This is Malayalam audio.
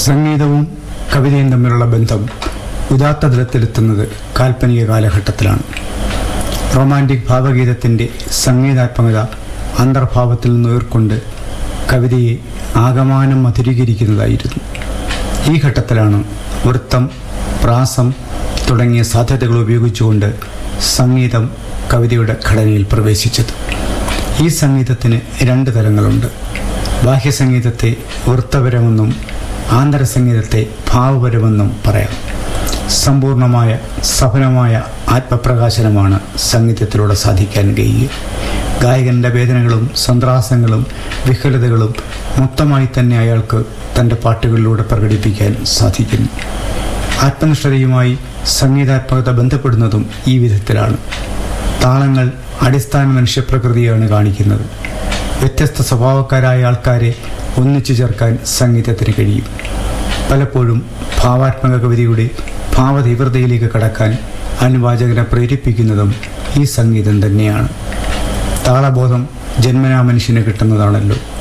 സംഗീതവും കവിതയും തമ്മിലുള്ള ബന്ധം ഉദാത്ത തലത്തിലെത്തുന്നത് കാൽപ്പനിക കാലഘട്ടത്തിലാണ് റൊമാൻറ്റിക് ഭാവഗീതത്തിൻ്റെ സംഗീതാത്മകത അന്തർഭാവത്തിൽ നിന്ന് ഉയർക്കൊണ്ട് കവിതയെ ആകമാനം മധുരീകരിക്കുന്നതായിരുന്നു ഈ ഘട്ടത്തിലാണ് വൃത്തം പ്രാസം തുടങ്ങിയ സാധ്യതകൾ ഉപയോഗിച്ചുകൊണ്ട് സംഗീതം കവിതയുടെ ഘടനയിൽ പ്രവേശിച്ചത് ഈ സംഗീതത്തിന് രണ്ട് തലങ്ങളുണ്ട് ബാഹ്യസംഗീതത്തെ വൃത്തപരമെന്നും ആന്തരസംഗീതത്തെ ഭാവപരമെന്നും പറയാം സമ്പൂർണമായ സഫലമായ ആത്മപ്രകാശനമാണ് സംഗീതത്തിലൂടെ സാധിക്കാൻ കഴിയുക ഗായകന്റെ വേദനകളും സന്ത്രാസങ്ങളും വിഹലതകളും മൊത്തമായി തന്നെ അയാൾക്ക് തൻ്റെ പാട്ടുകളിലൂടെ പ്രകടിപ്പിക്കാൻ സാധിക്കുന്നു ആത്മനിഷ്ഠതയുമായി സംഗീതാത്മകത ബന്ധപ്പെടുന്നതും ഈ വിധത്തിലാണ് താളങ്ങൾ അടിസ്ഥാന മനുഷ്യപ്രകൃതിയാണ് കാണിക്കുന്നത് വ്യത്യസ്ത സ്വഭാവക്കാരായ ആൾക്കാരെ ഒന്നിച്ചു ചേർക്കാൻ സംഗീതത്തിന് കഴിയും പലപ്പോഴും ഭാവാത്മക കവിതയുടെ ഭാവതീവ്രതയിലേക്ക് കടക്കാൻ അനുവാചകനെ പ്രേരിപ്പിക്കുന്നതും ഈ സംഗീതം തന്നെയാണ് താളബോധം ജന്മനാ മനുഷ്യന് കിട്ടുന്നതാണല്ലോ